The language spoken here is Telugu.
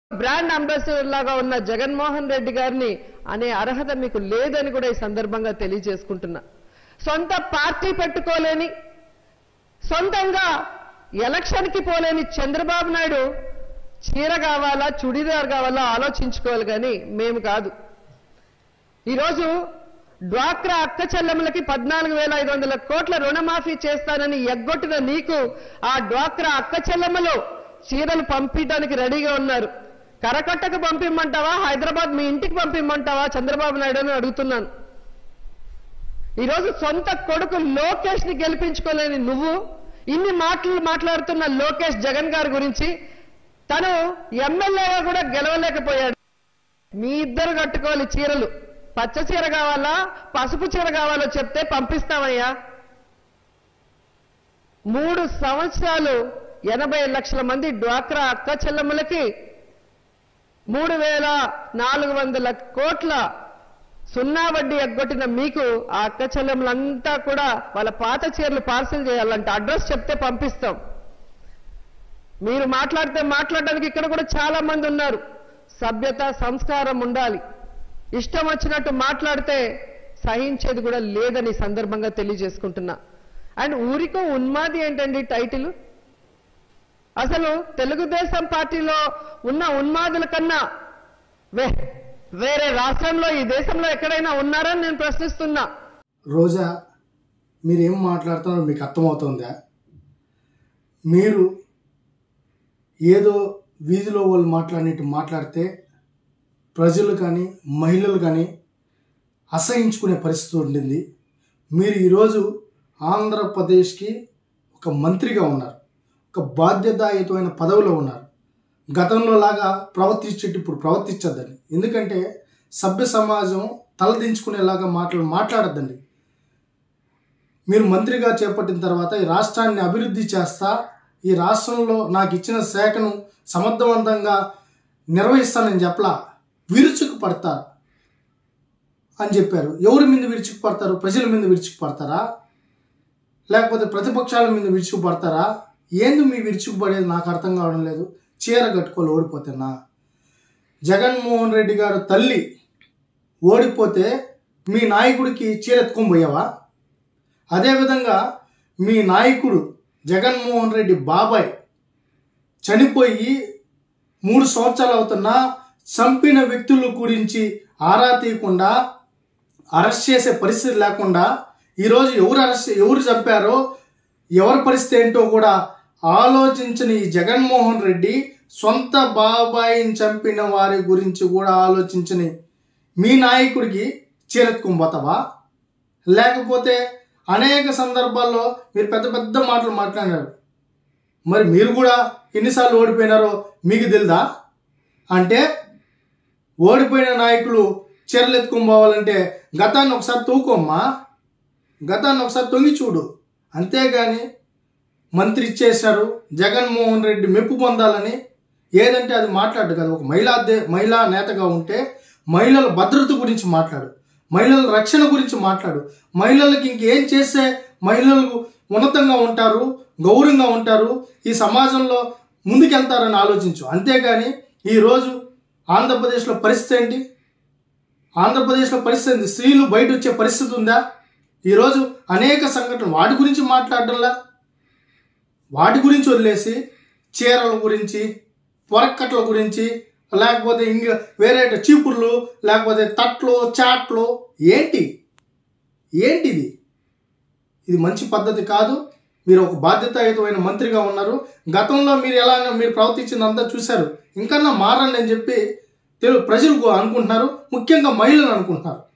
బ్రాండ్ అంబాసిడర్ లాగా ఉన్న జగన్మోహన్ రెడ్డి గారిని అనే అర్హత మీకు లేదని కూడా ఈ సందర్భంగా తెలియజేసుకుంటున్నా సొంత పార్టీ పెట్టుకోలేని సొంతంగా ఎలక్షన్కి పోలేని చంద్రబాబు నాయుడు చీర కావాలా చుడిదార్ కావాలా ఆలోచించుకోవాలి కానీ మేము కాదు ఈరోజు డ్వాక్రా అక్క చెల్లెములకి పద్నాలుగు వేల ఐదు వందల కోట్ల రుణమాఫీ చేస్తానని ఎగ్గొట్టిన నీకు ఆ డ్వాక్రా అక్క చెల్లెమ్మలు చీరలు పంపించడానికి రెడీగా ఉన్నారు కరకట్టకు పంపిమ్మంటావా హైదరాబాద్ మీ ఇంటికి పంపిమ్మంటావా చంద్రబాబు నాయుడు అని అడుగుతున్నాను ఈరోజు సొంత కొడుకు లోకేష్ ని గెలిపించుకోలేని నువ్వు ఇన్ని మాటలు మాట్లాడుతున్న లోకేష్ జగన్ గారి గురించి తను ఎమ్మెల్యేగా కూడా గెలవలేకపోయాడు మీ ఇద్దరు కట్టుకోవాలి చీరలు పచ్చ చీర కావాలా పసుపు చీర కావాలో చెప్తే పంపిస్తామయ్యా మూడు సంవత్సరాలు ఎనభై లక్షల మంది డ్వాక్రా అక్క చెల్లెమ్మలకి మూడు వేల నాలుగు వందల కోట్ల సున్నా వడ్డీ ఎగ్గొట్టిన మీకు ఆ అక్క చెల్లెమ్మలంతా కూడా వాళ్ళ పాత చీరలు పార్సిల్ చేయాలంటే అడ్రస్ చెప్తే పంపిస్తాం మీరు మాట్లాడితే మాట్లాడడానికి ఇక్కడ కూడా చాలా మంది ఉన్నారు సభ్యత సంస్కారం ఉండాలి ఇష్టం వచ్చినట్టు మాట్లాడితే సహించేది కూడా లేదని ఈ సందర్భంగా తెలియజేసుకుంటున్నా అండ్ ఊరికో ఉన్మాది ఏంటండి టైటిల్ అసలు తెలుగుదేశం పార్టీలో ఉన్న ఉన్మాదుల కన్నా వే- వేరే రాష్ట్రంలో ఈ దేశంలో ఎక్కడైనా ఉన్నారని నేను ప్రశ్నిస్తున్నా రోజా మీరు ఏం మాట్లాడుతున్నారో మీకు అర్థమవుతుందా మీరు ఏదో వీధిలో వాళ్ళు మాట్లాడినట్టు మాట్లాడితే ప్రజలు కానీ మహిళలు కానీ అసహించుకునే పరిస్థితి ఉండింది మీరు ఈరోజు ఆంధ్రప్రదేశ్కి ఒక మంత్రిగా ఉన్నారు ఒక బాధ్యతాయుతమైన పదవిలో ఉన్నారు గతంలో లాగా ప్రవర్తించేట్టు ఇప్పుడు ప్రవర్తించద్దండి ఎందుకంటే సభ్య సమాజం తలదించుకునేలాగా మాటలు మాట్లాడద్దండి మీరు మంత్రిగా చేపట్టిన తర్వాత ఈ రాష్ట్రాన్ని అభివృద్ధి చేస్తా ఈ రాష్ట్రంలో నాకు ఇచ్చిన శాఖను సమర్థవంతంగా నిర్వహిస్తానని చెప్పలా విరుచుకు పడతా అని చెప్పారు ఎవరి మీద విరుచుకు పడతారు ప్రజల మీద విరుచుకు పడతారా లేకపోతే ప్రతిపక్షాల మీద విరుచుకు పడతారా ఏంది మీ విరుచుకు పడేది నాకు అర్థం కావడం లేదు చీర కట్టుకోవాలి ఓడిపోతున్నా జగన్మోహన్ రెడ్డి గారు తల్లి ఓడిపోతే మీ నాయకుడికి చీర ఎత్తుకొని పోయావా అదేవిధంగా మీ నాయకుడు జగన్మోహన్ రెడ్డి బాబాయ్ చనిపోయి మూడు సంవత్సరాలు అవుతున్నా చంపిన వ్యక్తుల గురించి ఆరా తీయకుండా అరెస్ట్ చేసే పరిస్థితి లేకుండా ఈరోజు ఎవరు అరెస్ట్ ఎవరు చంపారో ఎవరి పరిస్థితి ఏంటో కూడా ఆలోచించని ఈ జగన్మోహన్ రెడ్డి సొంత బాబాయిని చంపిన వారి గురించి కూడా ఆలోచించని మీ నాయకుడికి చీరెత్తుకుపోతావా లేకపోతే అనేక సందర్భాల్లో మీరు పెద్ద పెద్ద మాటలు మాట్లాడారు మరి మీరు కూడా ఎన్నిసార్లు ఓడిపోయినారో మీకు తెలుదా అంటే ఓడిపోయిన నాయకులు చీరలు ఎత్తుకొని పోవాలంటే గతాన్ని ఒకసారి తూకోమ్మా గతాన్ని ఒకసారి తొంగి చూడు అంతేగాని మంత్రి ఇచ్చేశారు జగన్మోహన్ రెడ్డి మెప్పు పొందాలని ఏదంటే అది మాట్లాడు కదా ఒక మహిళా దే- మహిళా నేతగా ఉంటే మహిళల భద్రత గురించి మాట్లాడు మహిళల రక్షణ గురించి మాట్లాడు మహిళలకి ఇంకేం చేస్తే మహిళలు ఉన్నతంగా ఉంటారు గౌరవంగా ఉంటారు ఈ సమాజంలో ముందుకెళ్తారని ఆలోచించు అంతేగాని ఈరోజు ఆంధ్రప్రదేశ్లో పరిస్థితి ఏంటి ఆంధ్రప్రదేశ్లో పరిస్థితి ఏంటి స్త్రీలు బయట వచ్చే పరిస్థితి ఉందా ఈరోజు అనేక సంఘటనలు వాటి గురించి మాట్లాడడంలా వాటి గురించి వదిలేసి చీరల గురించి పొరక్కట్ల గురించి లేకపోతే ఇంక వేరే చీపుర్లు లేకపోతే తట్లు చాట్లు ఏంటి ఏంటిది ఇది మంచి పద్ధతి కాదు మీరు ఒక బాధ్యతాయుతమైన మంత్రిగా ఉన్నారు గతంలో మీరు ఎలా మీరు ప్రవర్తించిందంతా చూశారు ఇంకన్నా మారండి అని చెప్పి తెలుగు ప్రజలు అనుకుంటున్నారు ముఖ్యంగా మహిళలు అనుకుంటున్నారు